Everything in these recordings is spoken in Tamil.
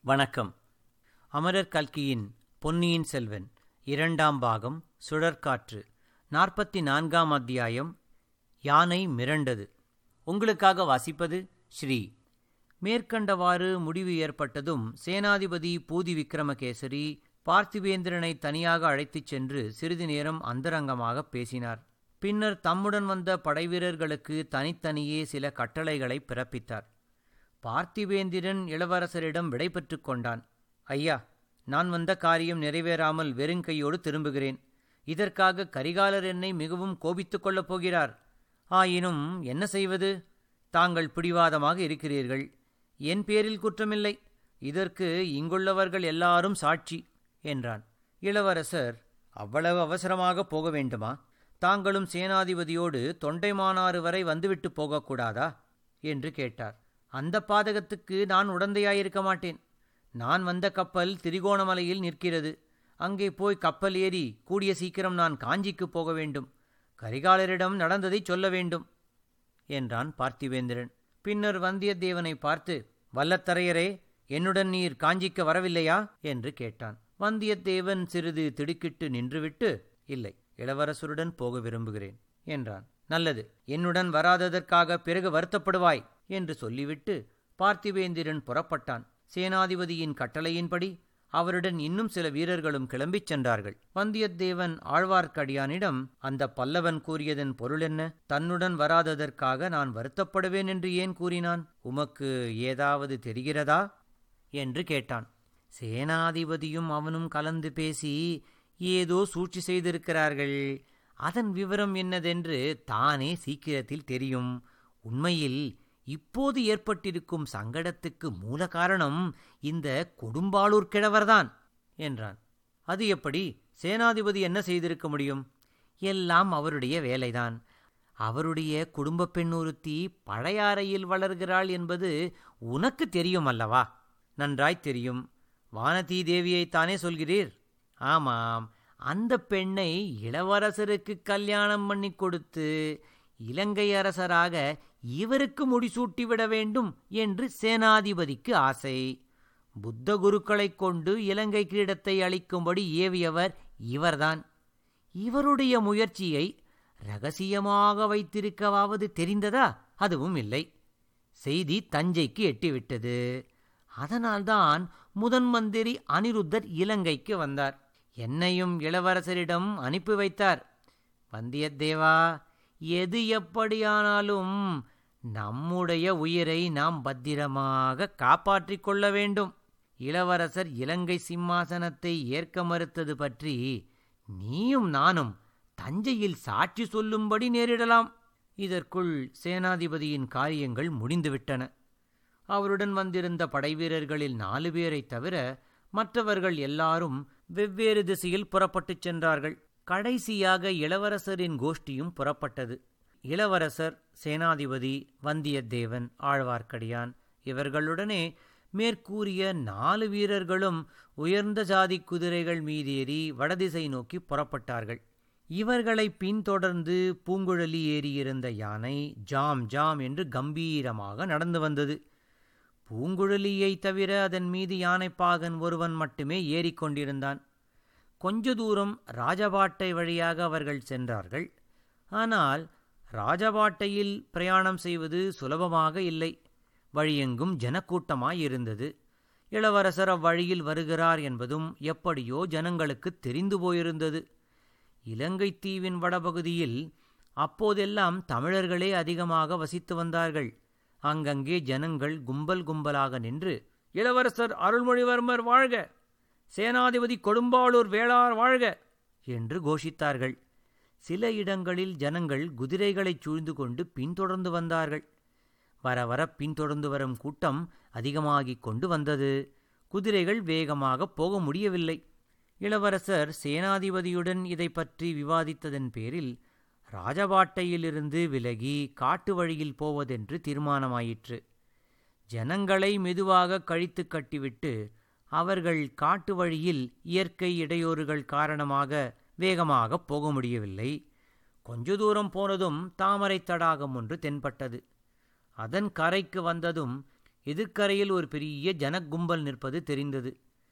வணக்கம் அமரர் கல்கியின் பொன்னியின் செல்வன் இரண்டாம் பாகம் சுழற்காற்று நாற்பத்தி நான்காம் அத்தியாயம் யானை மிரண்டது உங்களுக்காக வாசிப்பது ஸ்ரீ மேற்கண்டவாறு முடிவு ஏற்பட்டதும் சேனாதிபதி பூதி விக்ரமகேசரி பார்த்திபேந்திரனை தனியாக அழைத்துச் சென்று சிறிது நேரம் அந்தரங்கமாக பேசினார் பின்னர் தம்முடன் வந்த படைவீரர்களுக்கு தனித்தனியே சில கட்டளைகளை பிறப்பித்தார் பார்த்திபேந்திரன் இளவரசரிடம் விடை பெற்றுக் கொண்டான் ஐயா நான் வந்த காரியம் நிறைவேறாமல் வெறுங்கையோடு திரும்புகிறேன் இதற்காக கரிகாலர் என்னை மிகவும் கோபித்துக் கொள்ளப் போகிறார் ஆயினும் என்ன செய்வது தாங்கள் பிடிவாதமாக இருக்கிறீர்கள் என் பேரில் குற்றமில்லை இதற்கு இங்குள்ளவர்கள் எல்லாரும் சாட்சி என்றான் இளவரசர் அவ்வளவு அவசரமாக போக வேண்டுமா தாங்களும் சேனாதிபதியோடு தொண்டைமானாறு வரை வந்துவிட்டு போகக்கூடாதா என்று கேட்டார் அந்த பாதகத்துக்கு நான் உடந்தையாயிருக்க மாட்டேன் நான் வந்த கப்பல் திரிகோணமலையில் நிற்கிறது அங்கே போய் கப்பல் ஏறி கூடிய சீக்கிரம் நான் காஞ்சிக்கு போக வேண்டும் கரிகாலரிடம் நடந்ததைச் சொல்ல வேண்டும் என்றான் பார்த்திவேந்திரன் பின்னர் வந்தியத்தேவனை பார்த்து வல்லத்தரையரே என்னுடன் நீர் காஞ்சிக்கு வரவில்லையா என்று கேட்டான் வந்தியத்தேவன் சிறிது திடுக்கிட்டு நின்றுவிட்டு இல்லை இளவரசருடன் போக விரும்புகிறேன் என்றான் நல்லது என்னுடன் வராததற்காக பிறகு வருத்தப்படுவாய் என்று சொல்லிவிட்டு பார்த்திவேந்திரன் புறப்பட்டான் சேனாதிபதியின் கட்டளையின்படி அவருடன் இன்னும் சில வீரர்களும் கிளம்பிச் சென்றார்கள் வந்தியத்தேவன் ஆழ்வார்க்கடியானிடம் அந்த பல்லவன் கூறியதன் பொருளென்ன தன்னுடன் வராததற்காக நான் வருத்தப்படுவேன் என்று ஏன் கூறினான் உமக்கு ஏதாவது தெரிகிறதா என்று கேட்டான் சேனாதிபதியும் அவனும் கலந்து பேசி ஏதோ சூழ்ச்சி செய்திருக்கிறார்கள் அதன் விவரம் என்னதென்று தானே சீக்கிரத்தில் தெரியும் உண்மையில் இப்போது ஏற்பட்டிருக்கும் சங்கடத்துக்கு மூல காரணம் இந்த கொடும்பாளூர் கிழவர்தான் என்றான் அது எப்படி சேனாதிபதி என்ன செய்திருக்க முடியும் எல்லாம் அவருடைய வேலைதான் அவருடைய குடும்ப பெண் ஒருத்தி பழையாறையில் வளர்கிறாள் என்பது உனக்கு தெரியும் அல்லவா நன்றாய் தெரியும் வானதி தேவியைத்தானே சொல்கிறீர் ஆமாம் அந்த பெண்ணை இளவரசருக்கு கல்யாணம் பண்ணி கொடுத்து இலங்கை அரசராக இவருக்கு முடிசூட்டிவிட வேண்டும் என்று சேனாதிபதிக்கு ஆசை புத்த குருக்களைக் கொண்டு இலங்கை கிரீடத்தை அளிக்கும்படி ஏவியவர் இவர்தான் இவருடைய முயற்சியை ரகசியமாக வைத்திருக்கவாவது தெரிந்ததா அதுவும் இல்லை செய்தி தஞ்சைக்கு எட்டிவிட்டது அதனால்தான் முதன் மந்திரி அனிருத்தர் இலங்கைக்கு வந்தார் என்னையும் இளவரசரிடம் அனுப்பி வைத்தார் வந்தியத்தேவா எது எப்படியானாலும் நம்முடைய உயிரை நாம் பத்திரமாக காப்பாற்றிக் கொள்ள வேண்டும் இளவரசர் இலங்கை சிம்மாசனத்தை ஏற்க மறுத்தது பற்றி நீயும் நானும் தஞ்சையில் சாட்சி சொல்லும்படி நேரிடலாம் இதற்குள் சேனாதிபதியின் காரியங்கள் முடிந்துவிட்டன அவருடன் வந்திருந்த படைவீரர்களில் நாலு பேரைத் தவிர மற்றவர்கள் எல்லாரும் வெவ்வேறு திசையில் புறப்பட்டுச் சென்றார்கள் கடைசியாக இளவரசரின் கோஷ்டியும் புறப்பட்டது இளவரசர் சேனாதிபதி வந்தியத்தேவன் ஆழ்வார்க்கடியான் இவர்களுடனே மேற்கூறிய நாலு வீரர்களும் உயர்ந்த ஜாதி குதிரைகள் மீதேறி வடதிசை நோக்கி புறப்பட்டார்கள் இவர்களை பின்தொடர்ந்து பூங்குழலி ஏறியிருந்த யானை ஜாம் ஜாம் என்று கம்பீரமாக நடந்து வந்தது பூங்குழலியை தவிர அதன் மீது யானைப்பாகன் ஒருவன் மட்டுமே ஏறிக்கொண்டிருந்தான் கொஞ்ச தூரம் ராஜபாட்டை வழியாக அவர்கள் சென்றார்கள் ஆனால் ராஜபாட்டையில் பிரயாணம் செய்வது சுலபமாக இல்லை வழியெங்கும் ஜனக்கூட்டமாயிருந்தது இளவரசர் அவ்வழியில் வருகிறார் என்பதும் எப்படியோ ஜனங்களுக்கு தெரிந்து போயிருந்தது இலங்கை தீவின் வடபகுதியில் அப்போதெல்லாம் தமிழர்களே அதிகமாக வசித்து வந்தார்கள் அங்கங்கே ஜனங்கள் கும்பல் கும்பலாக நின்று இளவரசர் அருள்மொழிவர்மர் வாழ்க சேனாதிபதி கொடும்பாளூர் வேளார் வாழ்க என்று கோஷித்தார்கள் சில இடங்களில் ஜனங்கள் குதிரைகளைச் சூழ்ந்து கொண்டு பின்தொடர்ந்து வந்தார்கள் வர வர பின்தொடர்ந்து வரும் கூட்டம் அதிகமாகிக் கொண்டு வந்தது குதிரைகள் வேகமாக போக முடியவில்லை இளவரசர் சேனாதிபதியுடன் இதை பற்றி விவாதித்ததன் பேரில் ராஜபாட்டையிலிருந்து விலகி காட்டு வழியில் போவதென்று தீர்மானமாயிற்று ஜனங்களை மெதுவாக கழித்து கட்டிவிட்டு அவர்கள் காட்டு வழியில் இயற்கை இடையூறுகள் காரணமாக வேகமாக போக முடியவில்லை கொஞ்ச தூரம் போனதும் தாமரை தடாகம் ஒன்று தென்பட்டது அதன் கரைக்கு வந்ததும் எதிர்க்கரையில் ஒரு பெரிய ஜனக்கும்பல் நிற்பது தெரிந்தது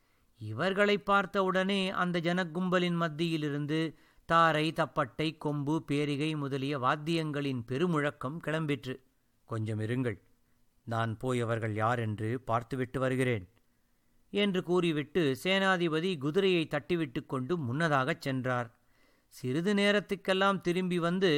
இவர்களை பார்த்தவுடனே அந்த ஜனக்கும்பலின் மத்தியிலிருந்து தாரை தப்பட்டை கொம்பு பேரிகை முதலிய வாத்தியங்களின் பெருமுழக்கம் கிளம்பிற்று கொஞ்சம் இருங்கள் நான் போய் அவர்கள் யார் என்று பார்த்துவிட்டு வருகிறேன் என்று கூறிவிட்டு சேனாதிபதி குதிரையை தட்டிவிட்டு கொண்டு முன்னதாகச் சென்றார் சிறிது நேரத்துக்கெல்லாம் திரும்பி வந்து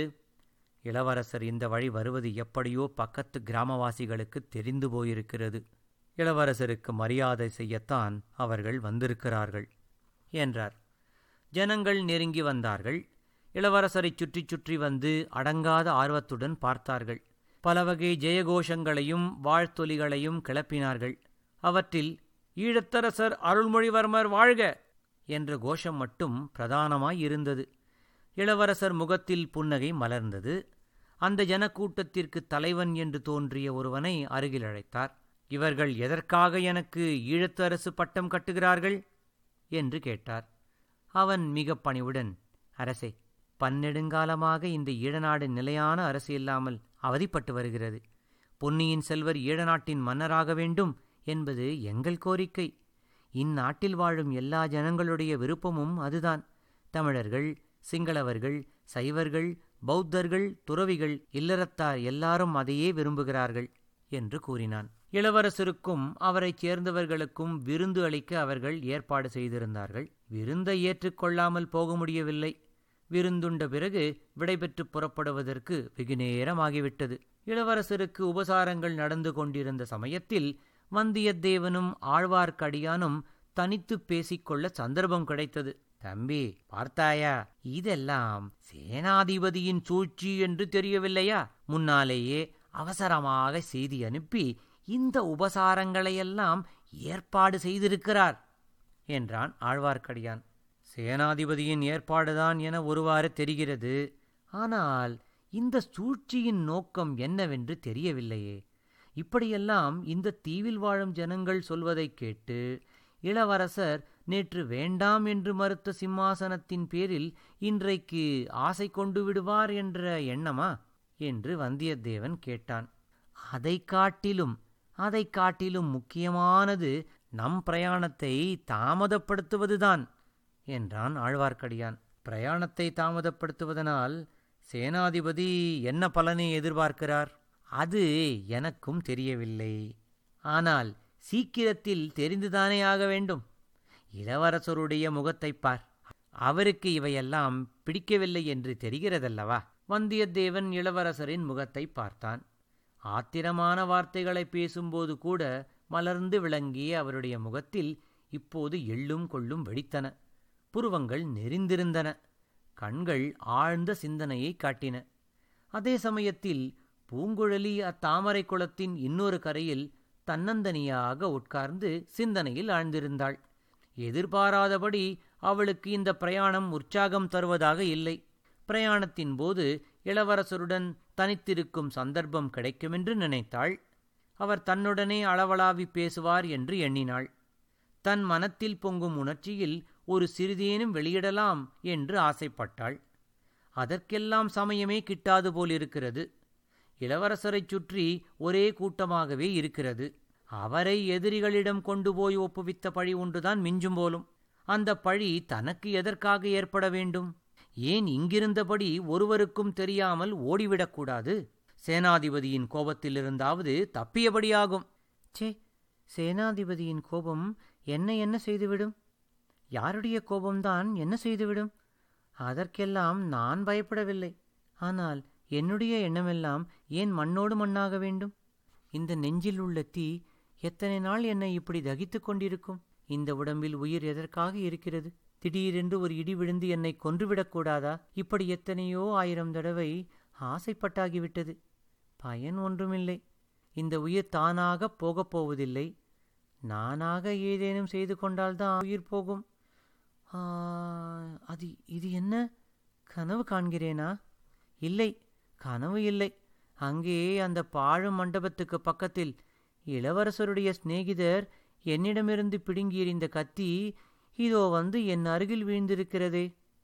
இளவரசர் இந்த வழி வருவது எப்படியோ பக்கத்து கிராமவாசிகளுக்கு தெரிந்து போயிருக்கிறது இளவரசருக்கு மரியாதை செய்யத்தான் அவர்கள் வந்திருக்கிறார்கள் என்றார் ஜனங்கள் நெருங்கி வந்தார்கள் இளவரசரைச் சுற்றி சுற்றி வந்து அடங்காத ஆர்வத்துடன் பார்த்தார்கள் பல வகை ஜெயகோஷங்களையும் வாழ்த்தொலிகளையும் கிளப்பினார்கள் அவற்றில் ஈழத்தரசர் அருள்மொழிவர்மர் வாழ்க என்ற கோஷம் மட்டும் பிரதானமாய் இருந்தது இளவரசர் முகத்தில் புன்னகை மலர்ந்தது அந்த ஜனக்கூட்டத்திற்கு தலைவன் என்று தோன்றிய ஒருவனை அருகில் அழைத்தார் இவர்கள் எதற்காக எனக்கு ஈழத்து அரசு பட்டம் கட்டுகிறார்கள் என்று கேட்டார் அவன் மிக பணிவுடன் அரசே பன்னெடுங்காலமாக இந்த ஈழநாடு நிலையான அரசு இல்லாமல் அவதிப்பட்டு வருகிறது பொன்னியின் செல்வர் ஈழநாட்டின் மன்னராக வேண்டும் என்பது எங்கள் கோரிக்கை இந்நாட்டில் வாழும் எல்லா ஜனங்களுடைய விருப்பமும் அதுதான் தமிழர்கள் சிங்களவர்கள் சைவர்கள் பௌத்தர்கள் துறவிகள் இல்லறத்தார் எல்லாரும் அதையே விரும்புகிறார்கள் என்று கூறினான் இளவரசருக்கும் அவரைச் சேர்ந்தவர்களுக்கும் விருந்து அளிக்க அவர்கள் ஏற்பாடு செய்திருந்தார்கள் விருந்தை ஏற்றுக்கொள்ளாமல் போக முடியவில்லை விருந்துண்ட பிறகு விடைபெற்று புறப்படுவதற்கு வெகு நேரமாகிவிட்டது இளவரசருக்கு உபசாரங்கள் நடந்து கொண்டிருந்த சமயத்தில் வந்தியத்தேவனும் ஆழ்வார்க்கடியானும் தனித்து பேசிக்கொள்ள சந்தர்ப்பம் கிடைத்தது தம்பி பார்த்தாயா இதெல்லாம் சேனாதிபதியின் சூழ்ச்சி என்று தெரியவில்லையா முன்னாலேயே அவசரமாக செய்தி அனுப்பி இந்த உபசாரங்களையெல்லாம் ஏற்பாடு செய்திருக்கிறார் என்றான் ஆழ்வார்க்கடியான் சேனாதிபதியின் ஏற்பாடுதான் என ஒருவாறு தெரிகிறது ஆனால் இந்த சூழ்ச்சியின் நோக்கம் என்னவென்று தெரியவில்லையே இப்படியெல்லாம் இந்த தீவில் வாழும் ஜனங்கள் சொல்வதைக் கேட்டு இளவரசர் நேற்று வேண்டாம் என்று மறுத்த சிம்மாசனத்தின் பேரில் இன்றைக்கு ஆசை கொண்டு விடுவார் என்ற எண்ணமா என்று வந்தியத்தேவன் கேட்டான் அதை காட்டிலும் அதை காட்டிலும் முக்கியமானது நம் பிரயாணத்தை தாமதப்படுத்துவதுதான் என்றான் ஆழ்வார்க்கடியான் பிரயாணத்தை தாமதப்படுத்துவதனால் சேனாதிபதி என்ன பலனை எதிர்பார்க்கிறார் அது எனக்கும் தெரியவில்லை ஆனால் சீக்கிரத்தில் தெரிந்துதானே ஆக வேண்டும் இளவரசருடைய முகத்தைப் பார் அவருக்கு இவையெல்லாம் பிடிக்கவில்லை என்று தெரிகிறதல்லவா வந்தியத்தேவன் இளவரசரின் முகத்தை பார்த்தான் ஆத்திரமான வார்த்தைகளை பேசும்போது கூட மலர்ந்து விளங்கிய அவருடைய முகத்தில் இப்போது எள்ளும் கொள்ளும் வெடித்தன புருவங்கள் நெறிந்திருந்தன கண்கள் ஆழ்ந்த சிந்தனையை காட்டின அதே சமயத்தில் பூங்குழலி அத்தாமரை குளத்தின் இன்னொரு கரையில் தன்னந்தனியாக உட்கார்ந்து சிந்தனையில் ஆழ்ந்திருந்தாள் எதிர்பாராதபடி அவளுக்கு இந்த பிரயாணம் உற்சாகம் தருவதாக இல்லை பிரயாணத்தின் போது இளவரசருடன் தனித்திருக்கும் சந்தர்ப்பம் கிடைக்குமென்று நினைத்தாள் அவர் தன்னுடனே அளவளாவி பேசுவார் என்று எண்ணினாள் தன் மனத்தில் பொங்கும் உணர்ச்சியில் ஒரு சிறிதேனும் வெளியிடலாம் என்று ஆசைப்பட்டாள் அதற்கெல்லாம் சமயமே கிட்டாது போலிருக்கிறது இளவரசரைச் சுற்றி ஒரே கூட்டமாகவே இருக்கிறது அவரை எதிரிகளிடம் கொண்டு போய் ஒப்புவித்த பழி ஒன்றுதான் மிஞ்சும் போலும் அந்த பழி தனக்கு எதற்காக ஏற்பட வேண்டும் ஏன் இங்கிருந்தபடி ஒருவருக்கும் தெரியாமல் ஓடிவிடக்கூடாது சேனாதிபதியின் கோபத்திலிருந்தாவது தப்பியபடியாகும் சே சேனாதிபதியின் கோபம் என்ன என்ன செய்துவிடும் யாருடைய கோபம்தான் என்ன செய்துவிடும் அதற்கெல்லாம் நான் பயப்படவில்லை ஆனால் என்னுடைய எண்ணமெல்லாம் ஏன் மண்ணோடு மண்ணாக வேண்டும் இந்த நெஞ்சில் உள்ள தீ எத்தனை நாள் என்னை இப்படி தகித்துக் கொண்டிருக்கும் இந்த உடம்பில் உயிர் எதற்காக இருக்கிறது திடீரென்று ஒரு இடி விழுந்து என்னை கொன்றுவிடக்கூடாதா இப்படி எத்தனையோ ஆயிரம் தடவை ஆசைப்பட்டாகிவிட்டது பயன் ஒன்றுமில்லை இந்த உயிர் தானாக போகப் போவதில்லை நானாக ஏதேனும் செய்து கொண்டால்தான் உயிர் போகும் ஆ, அது இது என்ன கனவு காண்கிறேனா இல்லை கனவு இல்லை அங்கே அந்த பாழும் மண்டபத்துக்கு பக்கத்தில் இளவரசருடைய சிநேகிதர் என்னிடமிருந்து பிடுங்கி எறிந்த கத்தி இதோ வந்து என் அருகில் வீழ்ந்திருக்கிறதே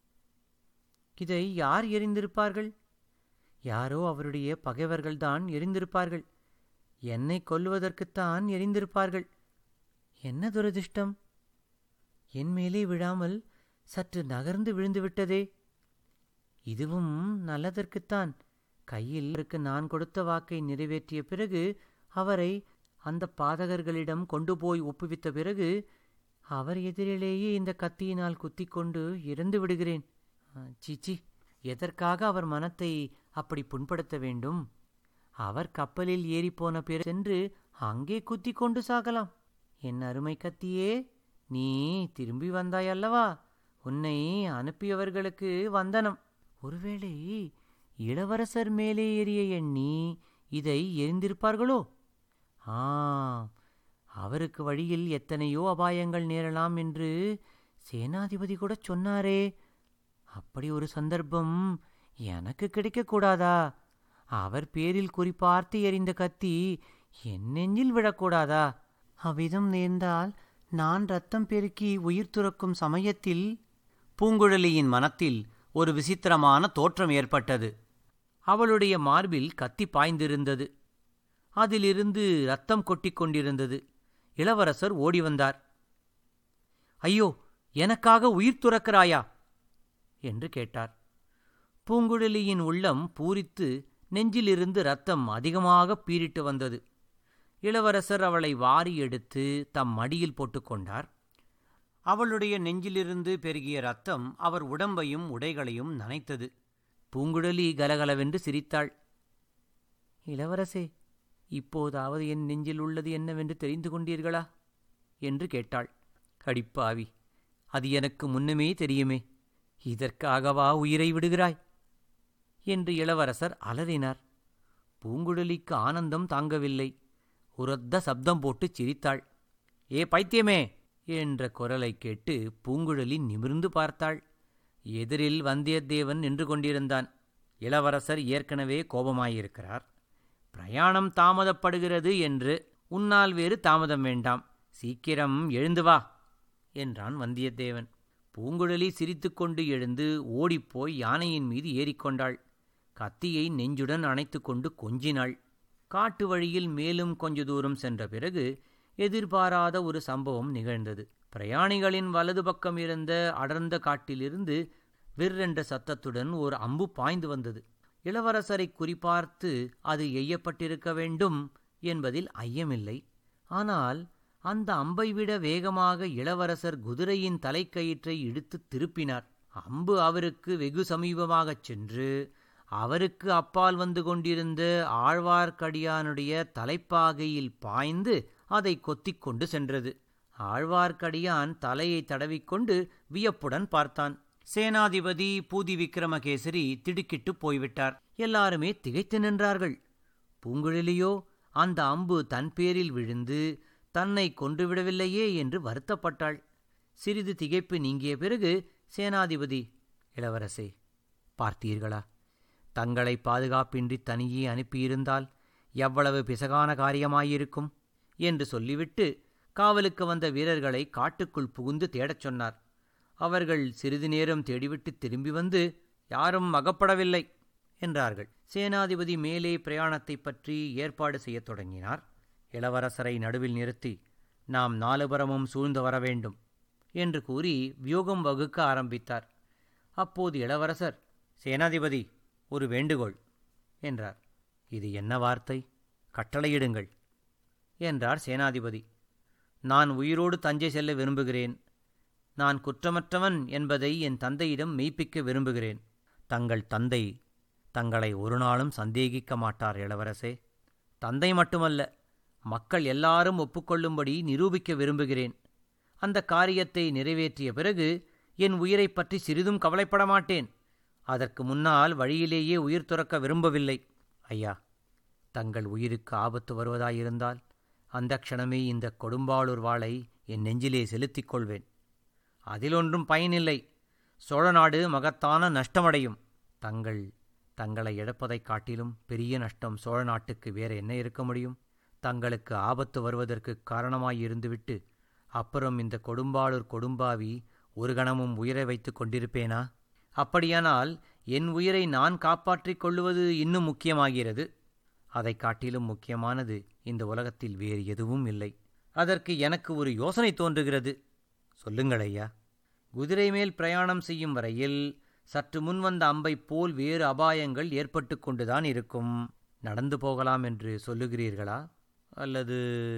இதை யார் எறிந்திருப்பார்கள் யாரோ அவருடைய பகைவர்கள்தான் எறிந்திருப்பார்கள் என்னை கொல்லுவதற்குத்தான் எரிந்திருப்பார்கள் என்ன துரதிர்ஷ்டம் என் மேலே விழாமல் சற்று நகர்ந்து விழுந்து விட்டதே இதுவும் நல்லதற்குத்தான் கையில் இருக்கு நான் கொடுத்த வாக்கை நிறைவேற்றிய பிறகு அவரை அந்த பாதகர்களிடம் கொண்டு போய் ஒப்புவித்த பிறகு அவர் எதிரிலேயே இந்த கத்தியினால் குத்திக் கொண்டு இறந்து விடுகிறேன் ஆ, சீச்சி எதற்காக அவர் மனத்தை அப்படி புண்படுத்த வேண்டும் அவர் கப்பலில் ஏறிப்போன பிறகு சென்று அங்கே குத்திக் கொண்டு சாகலாம் என் அருமை கத்தியே நீ திரும்பி வந்தாய் அல்லவா உன்னை அனுப்பியவர்களுக்கு வந்தனம் ஒருவேளை இளவரசர் மேலே ஏறிய எண்ணி இதை எரிந்திருப்பார்களோ ஆ அவருக்கு வழியில் எத்தனையோ அபாயங்கள் நேரலாம் என்று சேனாதிபதி கூட சொன்னாரே அப்படி ஒரு சந்தர்ப்பம் எனக்கு கிடைக்கக்கூடாதா அவர் பேரில் குறிப்பார்த்து எறிந்த கத்தி என் நெஞ்சில் விழக்கூடாதா அவ்விதம் நேர்ந்தால் நான் ரத்தம் பெருக்கி உயிர் துறக்கும் சமயத்தில் பூங்குழலியின் மனத்தில் ஒரு விசித்திரமான தோற்றம் ஏற்பட்டது அவளுடைய மார்பில் கத்தி பாய்ந்திருந்தது அதிலிருந்து ரத்தம் கொட்டிக் கொண்டிருந்தது இளவரசர் ஓடி வந்தார் ஐயோ எனக்காக உயிர் துறக்கிறாயா என்று கேட்டார் பூங்குழலியின் உள்ளம் பூரித்து நெஞ்சிலிருந்து ரத்தம் அதிகமாக பீறிட்டு வந்தது இளவரசர் அவளை வாரி எடுத்து தம் மடியில் போட்டுக்கொண்டார் அவளுடைய நெஞ்சிலிருந்து பெருகிய ரத்தம் அவர் உடம்பையும் உடைகளையும் நனைத்தது பூங்குழலி கலகலவென்று சிரித்தாள் இளவரசே இப்போதாவது என் நெஞ்சில் உள்ளது என்னவென்று தெரிந்து கொண்டீர்களா என்று கேட்டாள் அடிப்பாவி அது எனக்கு முன்னமே தெரியுமே இதற்காகவா உயிரை விடுகிறாய் என்று இளவரசர் அலறினார் பூங்குழலிக்கு ஆனந்தம் தாங்கவில்லை உரத்த சப்தம் போட்டுச் சிரித்தாள் ஏ பைத்தியமே என்ற குரலைக் கேட்டு பூங்குழலி நிமிர்ந்து பார்த்தாள் எதிரில் வந்தியத்தேவன் நின்று கொண்டிருந்தான் இளவரசர் ஏற்கனவே கோபமாயிருக்கிறார் பிரயாணம் தாமதப்படுகிறது என்று உன்னால் வேறு தாமதம் வேண்டாம் சீக்கிரம் எழுந்து வா என்றான் வந்தியத்தேவன் பூங்குழலி சிரித்துக்கொண்டு எழுந்து ஓடிப்போய் யானையின் மீது ஏறிக்கொண்டாள் கத்தியை நெஞ்சுடன் அணைத்துக்கொண்டு கொஞ்சினாள் காட்டு வழியில் மேலும் கொஞ்ச தூரம் சென்ற பிறகு எதிர்பாராத ஒரு சம்பவம் நிகழ்ந்தது பிரயாணிகளின் வலது பக்கம் இருந்த அடர்ந்த காட்டிலிருந்து விற்றென்ற சத்தத்துடன் ஒரு அம்பு பாய்ந்து வந்தது இளவரசரை குறிபார்த்து அது எய்யப்பட்டிருக்க வேண்டும் என்பதில் ஐயமில்லை ஆனால் அந்த அம்பை விட வேகமாக இளவரசர் குதிரையின் தலைக்கயிற்றை இழுத்து திருப்பினார் அம்பு அவருக்கு வெகு சமீபமாகச் சென்று அவருக்கு அப்பால் வந்து கொண்டிருந்த ஆழ்வார்க்கடியானுடைய தலைப்பாகையில் பாய்ந்து அதை கொத்திக் கொண்டு சென்றது ஆழ்வார்க்கடியான் தலையை தடவிக்கொண்டு வியப்புடன் பார்த்தான் சேனாதிபதி பூதி விக்ரமகேசரி திடுக்கிட்டுப் போய்விட்டார் எல்லாருமே திகைத்து நின்றார்கள் பூங்குழலியோ அந்த அம்பு தன் பேரில் விழுந்து தன்னை கொன்றுவிடவில்லையே என்று வருத்தப்பட்டாள் சிறிது திகைப்பு நீங்கிய பிறகு சேனாதிபதி இளவரசே பார்த்தீர்களா தங்களை பாதுகாப்பின்றி தனியே அனுப்பியிருந்தால் எவ்வளவு பிசகான காரியமாயிருக்கும் என்று சொல்லிவிட்டு காவலுக்கு வந்த வீரர்களை காட்டுக்குள் புகுந்து தேடச் சொன்னார் அவர்கள் சிறிது நேரம் தேடிவிட்டு திரும்பி வந்து யாரும் அகப்படவில்லை என்றார்கள் சேனாதிபதி மேலே பிரயாணத்தைப் பற்றி ஏற்பாடு செய்யத் தொடங்கினார் இளவரசரை நடுவில் நிறுத்தி நாம் நாலுபுறமும் சூழ்ந்து வர வேண்டும் என்று கூறி வியூகம் வகுக்க ஆரம்பித்தார் அப்போது இளவரசர் சேனாதிபதி ஒரு வேண்டுகோள் என்றார் இது என்ன வார்த்தை கட்டளையிடுங்கள் என்றார் சேனாதிபதி நான் உயிரோடு தஞ்சை செல்ல விரும்புகிறேன் நான் குற்றமற்றவன் என்பதை என் தந்தையிடம் மெய்ப்பிக்க விரும்புகிறேன் தங்கள் தந்தை தங்களை ஒரு நாளும் சந்தேகிக்க மாட்டார் இளவரசே தந்தை மட்டுமல்ல மக்கள் எல்லாரும் ஒப்புக்கொள்ளும்படி நிரூபிக்க விரும்புகிறேன் அந்த காரியத்தை நிறைவேற்றிய பிறகு என் உயிரைப் பற்றி சிறிதும் கவலைப்பட மாட்டேன் அதற்கு முன்னால் வழியிலேயே உயிர் துறக்க விரும்பவில்லை ஐயா தங்கள் உயிருக்கு ஆபத்து வருவதாயிருந்தால் அந்த க்ஷணமே இந்த கொடும்பாளூர் வாளை என் நெஞ்சிலே செலுத்திக் கொள்வேன் அதிலொன்றும் பயனில்லை சோழ நாடு மகத்தான நஷ்டமடையும் தங்கள் தங்களை இழப்பதைக் காட்டிலும் பெரிய நஷ்டம் சோழ நாட்டுக்கு வேற என்ன இருக்க முடியும் தங்களுக்கு ஆபத்து வருவதற்கு காரணமாயிருந்துவிட்டு அப்புறம் இந்த கொடும்பாளூர் கொடும்பாவி ஒரு கணமும் உயிரை வைத்துக் கொண்டிருப்பேனா அப்படியானால் என் உயிரை நான் காப்பாற்றிக் கொள்ளுவது இன்னும் முக்கியமாகிறது அதைக் காட்டிலும் முக்கியமானது இந்த உலகத்தில் வேறு எதுவும் இல்லை அதற்கு எனக்கு ஒரு யோசனை தோன்றுகிறது சொல்லுங்கள் ஐயா குதிரை மேல் பிரயாணம் செய்யும் வரையில் சற்று முன் வந்த அம்பைப் போல் வேறு அபாயங்கள் ஏற்பட்டு கொண்டுதான் இருக்கும் நடந்து போகலாம் என்று சொல்லுகிறீர்களா அல்லது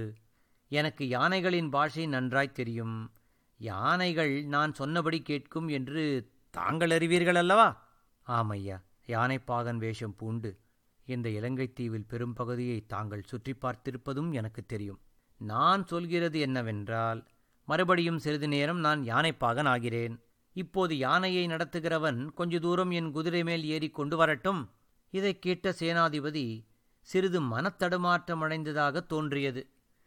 எனக்கு யானைகளின் பாஷை நன்றாய் தெரியும் யானைகள் நான் சொன்னபடி கேட்கும் என்று தாங்கள் அறிவீர்கள் அல்லவா ஆமையா யானைப்பாகன் வேஷம் பூண்டு இந்த இலங்கைத் தீவில் பெரும்பகுதியை தாங்கள் சுற்றி பார்த்திருப்பதும் எனக்கு தெரியும் நான் சொல்கிறது என்னவென்றால் மறுபடியும் சிறிது நேரம் நான் யானைப்பாகன் ஆகிறேன் இப்போது யானையை நடத்துகிறவன் கொஞ்ச தூரம் என் குதிரை மேல் ஏறிக்கொண்டு வரட்டும் இதைக் கேட்ட சேனாதிபதி சிறிது மனத்தடுமாற்றம் அடைந்ததாக தோன்றியது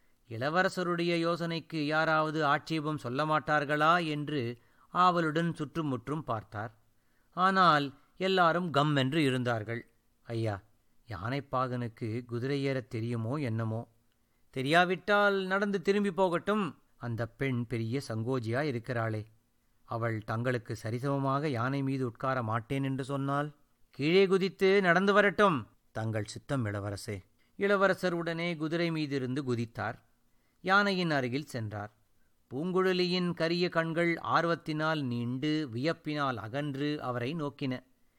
இளவரசருடைய யோசனைக்கு யாராவது ஆட்சேபம் சொல்ல மாட்டார்களா என்று ஆவலுடன் சுற்றுமுற்றும் பார்த்தார் ஆனால் எல்லாரும் கம் என்று இருந்தார்கள் ஐயா யானைப்பாகனுக்கு குதிரை ஏறத் தெரியுமோ என்னமோ தெரியாவிட்டால் நடந்து திரும்பி போகட்டும் அந்த பெண் பெரிய சங்கோஜியா இருக்கிறாளே அவள் தங்களுக்கு சரிசமமாக யானை மீது உட்கார மாட்டேன் என்று சொன்னால் கீழே குதித்து நடந்து வரட்டும் தங்கள் சித்தம் இளவரசே இளவரசர் உடனே குதிரை மீதிருந்து குதித்தார் யானையின் அருகில் சென்றார் பூங்குழலியின் கரிய கண்கள் ஆர்வத்தினால் நீண்டு வியப்பினால் அகன்று அவரை நோக்கின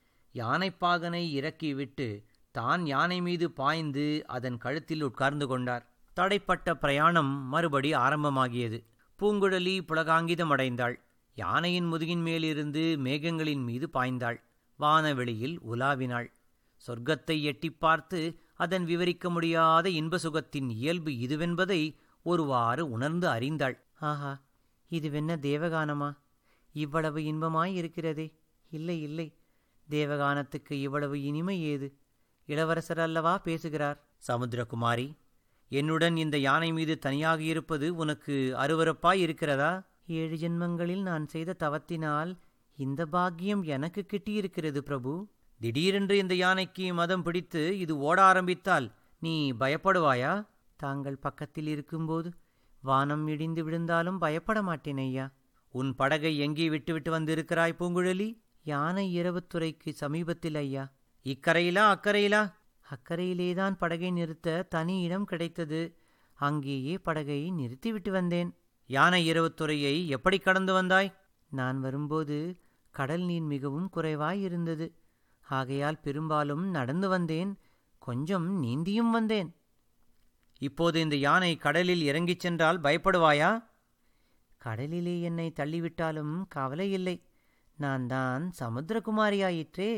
யானைப்பாகனை இறக்கிவிட்டு தான் யானை மீது பாய்ந்து அதன் கழுத்தில் உட்கார்ந்து கொண்டார் தடைப்பட்ட பிரயாணம் மறுபடி ஆரம்பமாகியது பூங்குழலி புலகாங்கிதமடைந்தாள் யானையின் முதுகின் மேலிருந்து மேகங்களின் மீது பாய்ந்தாள் வானவெளியில் உலாவினாள் சொர்க்கத்தை எட்டிப் பார்த்து அதன் விவரிக்க முடியாத இன்ப சுகத்தின் இயல்பு இதுவென்பதை ஒருவாறு உணர்ந்து அறிந்தாள் ஆஹா இதுவென்ன தேவகானமா இவ்வளவு இன்பமாய் இருக்கிறதே இல்லை இல்லை தேவகானத்துக்கு இவ்வளவு இனிமை ஏது இளவரசர் அல்லவா பேசுகிறார் சமுத்திரகுமாரி என்னுடன் இந்த யானை மீது தனியாக இருப்பது உனக்கு அருவருப்பாய் இருக்கிறதா ஏழு ஜென்மங்களில் நான் செய்த தவத்தினால் இந்த பாக்கியம் எனக்கு கிட்டியிருக்கிறது பிரபு திடீரென்று இந்த யானைக்கு மதம் பிடித்து இது ஓட ஆரம்பித்தால் நீ பயப்படுவாயா தாங்கள் பக்கத்தில் இருக்கும்போது வானம் இடிந்து விழுந்தாலும் பயப்பட மாட்டேன் ஐயா உன் படகை எங்கே விட்டுவிட்டு வந்திருக்கிறாய் பூங்குழலி யானை இரவுத்துறைக்கு சமீபத்தில் ஐயா இக்கரையிலா அக்கறையிலா அக்கறையிலேதான் படகை நிறுத்த தனி இடம் கிடைத்தது அங்கேயே படகை நிறுத்திவிட்டு வந்தேன் யானை இரவுத்துறையை எப்படி கடந்து வந்தாய் நான் வரும்போது கடல் நீர் மிகவும் குறைவாய் இருந்தது ஆகையால் பெரும்பாலும் நடந்து வந்தேன் கொஞ்சம் நீந்தியும் வந்தேன் இப்போது இந்த யானை கடலில் இறங்கிச் சென்றால் பயப்படுவாயா கடலிலே என்னை தள்ளிவிட்டாலும் கவலை இல்லை நான் தான் சமுத்திரகுமாரியாயிற்றே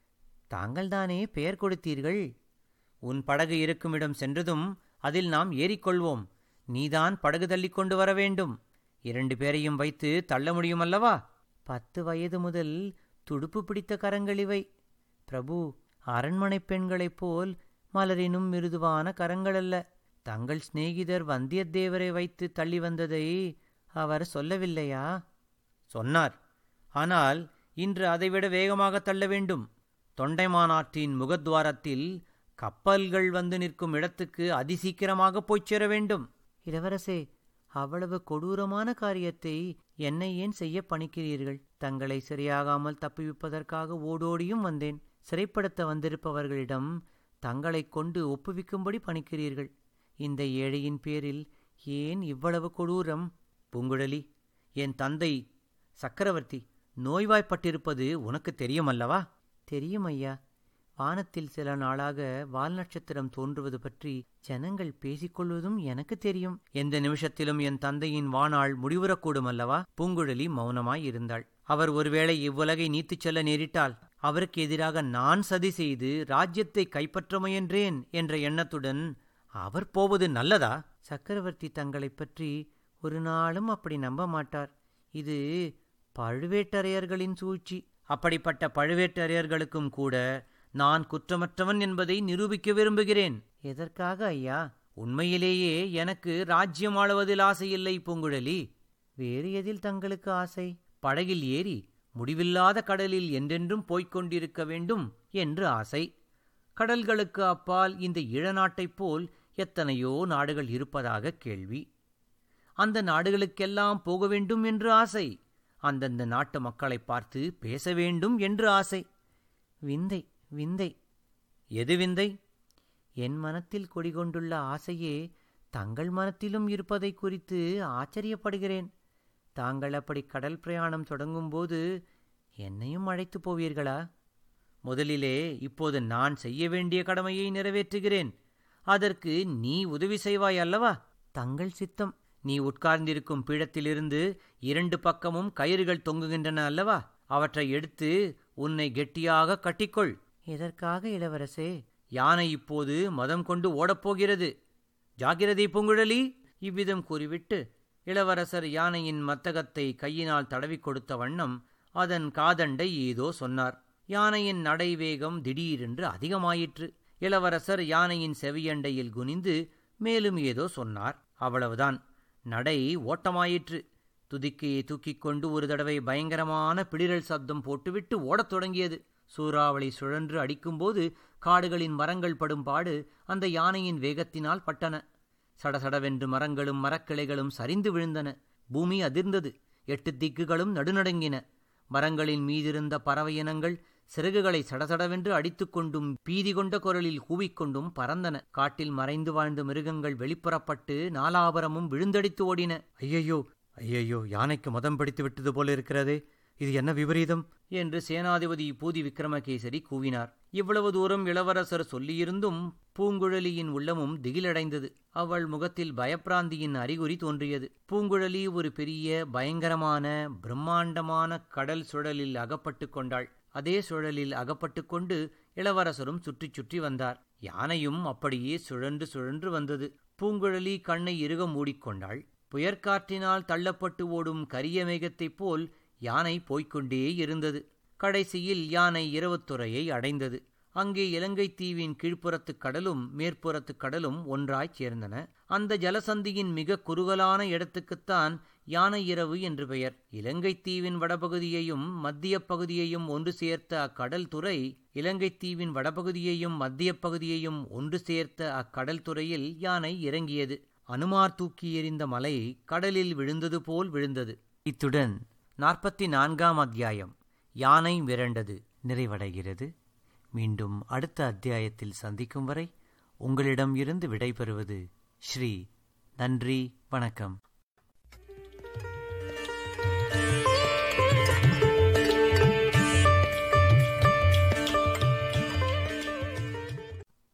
தாங்கள்தானே பெயர் கொடுத்தீர்கள் உன் படகு இருக்குமிடம் சென்றதும் அதில் நாம் ஏறிக்கொள்வோம் நீதான் படகு தள்ளிக் கொண்டு வர வேண்டும் இரண்டு பேரையும் வைத்து தள்ள முடியுமல்லவா பத்து வயது முதல் துடுப்பு பிடித்த கரங்கள் இவை பிரபு அரண்மனைப் பெண்களைப் போல் மலரினும் மிருதுவான கரங்களல்ல தங்கள் சிநேகிதர் வந்தியத்தேவரை வைத்து தள்ளி வந்ததை அவர் சொல்லவில்லையா சொன்னார் ஆனால் இன்று அதைவிட வேகமாக தள்ள வேண்டும் தொண்டைமானாற்றின் முகத்வாரத்தில் கப்பல்கள் வந்து நிற்கும் இடத்துக்கு அதிசீக்கிரமாக போய்ச் சேர வேண்டும் இளவரசே அவ்வளவு கொடூரமான காரியத்தை என்னை ஏன் செய்ய பணிக்கிறீர்கள் தங்களை சரியாகாமல் தப்புவிப்பதற்காக ஓடோடியும் வந்தேன் சிறைப்படுத்த வந்திருப்பவர்களிடம் தங்களைக் கொண்டு ஒப்புவிக்கும்படி பணிக்கிறீர்கள் இந்த ஏழையின் பேரில் ஏன் இவ்வளவு கொடூரம் பூங்குழலி என் தந்தை சக்கரவர்த்தி நோய்வாய்ப்பட்டிருப்பது உனக்கு தெரியுமல்லவா தெரியும் ஐயா வானத்தில் சில நாளாக வால் நட்சத்திரம் தோன்றுவது பற்றி ஜனங்கள் பேசிக்கொள்வதும் எனக்கு தெரியும் எந்த நிமிஷத்திலும் என் தந்தையின் வானாள் முடிவுறக்கூடும் அல்லவா பூங்குழலி மௌனமாய் இருந்தாள் அவர் ஒருவேளை இவ்வுலகை நீத்துச் செல்ல நேரிட்டால் அவருக்கு எதிராக நான் சதி செய்து ராஜ்யத்தை கைப்பற்ற முயன்றேன் என்ற எண்ணத்துடன் அவர் போவது நல்லதா சக்கரவர்த்தி தங்களைப் பற்றி ஒரு நாளும் அப்படி நம்ப மாட்டார் இது பழுவேட்டரையர்களின் சூழ்ச்சி அப்படிப்பட்ட பழுவேட்டரையர்களுக்கும் கூட நான் குற்றமற்றவன் என்பதை நிரூபிக்க விரும்புகிறேன் எதற்காக ஐயா உண்மையிலேயே எனக்கு ராஜ்யம் ஆளுவதில் ஆசையில்லை பூங்குழலி வேறு எதில் தங்களுக்கு ஆசை படகில் ஏறி முடிவில்லாத கடலில் என்றென்றும் போய்க் கொண்டிருக்க வேண்டும் என்று ஆசை கடல்களுக்கு அப்பால் இந்த ஈழநாட்டைப் போல் எத்தனையோ நாடுகள் இருப்பதாக கேள்வி அந்த நாடுகளுக்கெல்லாம் போக வேண்டும் என்று ஆசை அந்தந்த நாட்டு மக்களைப் பார்த்து பேச வேண்டும் என்று ஆசை விந்தை விந்தை எது விந்தை என் மனத்தில் குடிகொண்டுள்ள ஆசையே தங்கள் மனத்திலும் இருப்பதை குறித்து ஆச்சரியப்படுகிறேன் தாங்கள் அப்படி கடல் பிரயாணம் தொடங்கும்போது என்னையும் அழைத்து போவீர்களா முதலிலே இப்போது நான் செய்ய வேண்டிய கடமையை நிறைவேற்றுகிறேன் அதற்கு நீ உதவி செய்வாய் அல்லவா தங்கள் சித்தம் நீ உட்கார்ந்திருக்கும் பீடத்திலிருந்து இரண்டு பக்கமும் கயிறுகள் தொங்குகின்றன அல்லவா அவற்றை எடுத்து உன்னை கெட்டியாக கட்டிக்கொள் எதற்காக இளவரசே யானை இப்போது மதம் கொண்டு ஓடப்போகிறது ஜாகிரதை பூங்குழலி இவ்விதம் கூறிவிட்டு இளவரசர் யானையின் மத்தகத்தை கையினால் தடவிக் கொடுத்த வண்ணம் அதன் காதண்டை ஏதோ சொன்னார் யானையின் நடைவேகம் திடீரென்று அதிகமாயிற்று இளவரசர் யானையின் செவியண்டையில் குனிந்து மேலும் ஏதோ சொன்னார் அவ்வளவுதான் நடை ஓட்டமாயிற்று துதிக்கையை தூக்கிக் கொண்டு ஒரு தடவை பயங்கரமான பிடிரல் சப்தம் போட்டுவிட்டு ஓடத் தொடங்கியது சூறாவளி சுழன்று அடிக்கும்போது காடுகளின் மரங்கள் படும் பாடு அந்த யானையின் வேகத்தினால் பட்டன சடசடவென்று மரங்களும் மரக்கிளைகளும் சரிந்து விழுந்தன பூமி அதிர்ந்தது எட்டு திக்குகளும் நடுநடுங்கின மரங்களின் மீதிருந்த பறவை இனங்கள் சிறகுகளை சடசடவென்று அடித்துக்கொண்டும் பீதி கொண்ட குரலில் கூவிக்கொண்டும் பறந்தன காட்டில் மறைந்து வாழ்ந்த மிருகங்கள் வெளிப்புறப்பட்டு நாலாபரமும் விழுந்தடித்து ஓடின ஐயையோ ஐயையோ யானைக்கு மதம் பிடித்து விட்டது போல இருக்கிறதே இது என்ன விபரீதம் என்று சேனாதிபதி பூதி விக்ரமகேசரி கூவினார் இவ்வளவு தூரம் இளவரசர் சொல்லியிருந்தும் பூங்குழலியின் உள்ளமும் திகிலடைந்தது அவள் முகத்தில் பயப்பிராந்தியின் அறிகுறி தோன்றியது பூங்குழலி ஒரு பெரிய பயங்கரமான பிரம்மாண்டமான கடல் சுழலில் அகப்பட்டு கொண்டாள் அதே சுழலில் அகப்பட்டு கொண்டு இளவரசரும் சுற்றி சுற்றி வந்தார் யானையும் அப்படியே சுழன்று சுழன்று வந்தது பூங்குழலி கண்ணை இறுக மூடிக்கொண்டாள் புயற்காற்றினால் தள்ளப்பட்டு ஓடும் கரிய மேகத்தைப் போல் யானை போய்க்கொண்டே இருந்தது கடைசியில் யானை இரவுத்துறையை அடைந்தது அங்கே இலங்கைத் தீவின் கீழ்ப்புறத்துக் கடலும் மேற்புறத்துக் கடலும் ஒன்றாய்ச் சேர்ந்தன அந்த ஜலசந்தியின் மிக குறுகலான இடத்துக்குத்தான் யானை இரவு என்று பெயர் இலங்கைத் தீவின் வடபகுதியையும் மத்திய பகுதியையும் ஒன்று சேர்த்த அக்கடல் துறை இலங்கைத் தீவின் வடபகுதியையும் மத்திய பகுதியையும் ஒன்று சேர்த்த அக்கடல் துறையில் யானை இறங்கியது அனுமார் தூக்கி எறிந்த மலை கடலில் விழுந்தது போல் விழுந்தது இத்துடன் நாற்பத்தி நான்காம் அத்தியாயம் யானை மிரண்டது நிறைவடைகிறது மீண்டும் அடுத்த அத்தியாயத்தில் சந்திக்கும் வரை உங்களிடம் இருந்து விடைபெறுவது ஸ்ரீ நன்றி வணக்கம்